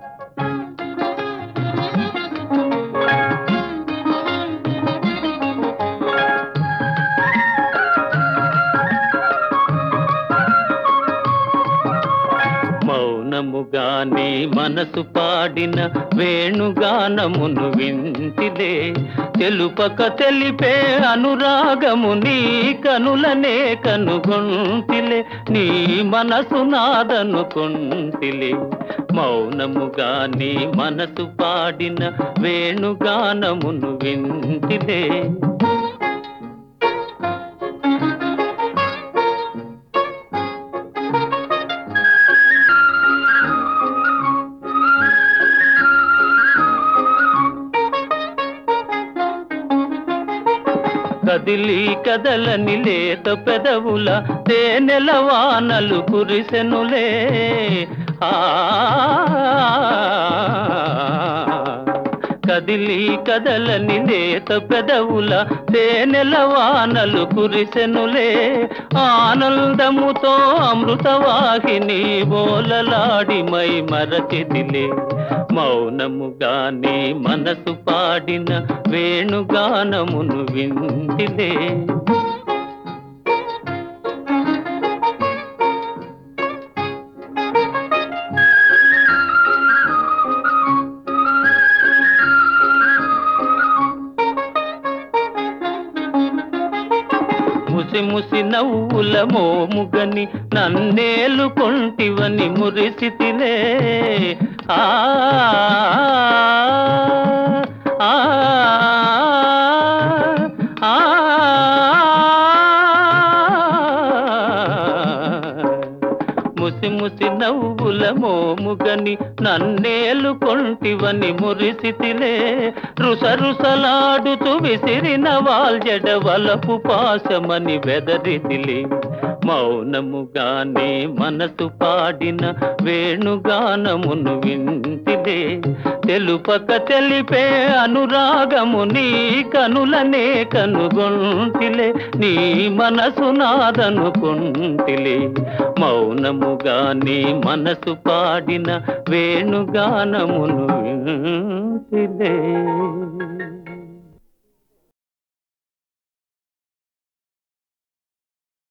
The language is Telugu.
మౌనముగానే మనసు పాడిన వేణుగానమును వింటిలే తెలుపక తెలిపే అనురాగము నీ కనులనే కనుగొంటిలే నీ మనసు నాదనుకొంటిలే మౌనముగానే మనసు పాడిన వేణుగానమును వింటిలే కదిలి కదలని లేత పెదవుల తేనెల వానలు కురిసెనులే ఆ కదిలి కదలని లేత పెదవుల తేనెల వానలు కురిసెనులే ఆనందముతో అమృతవాహిని బోలలాడి మై మరచిదిలే మౌనముగానే మనసు పాడిన వేణుగానమును వింటిలే ముసి ముసి నవ్వుల మోముగని నన్నేలు కొంటివని మురిసితిలే ఆ ఆ, ఆ, ముసి ముసి నవ్వుల మోముగని నన్నేలు కొంటివని మురిసితిలే రుస రుసలాడుతూ విసిరిన వాల్జడ వలపు పాశమని వెదరిదిలే మౌనముగానే మనసు పాడిన వేణుగానమును వింటిదే తెలుపక తెలిపే అనురాగము నీ కనులనే కనుగొంటిలే నీ మనసు నాదనుకుంటిలే మౌనముగానే మనసు పాడిన వేణుగానమును వింటిలే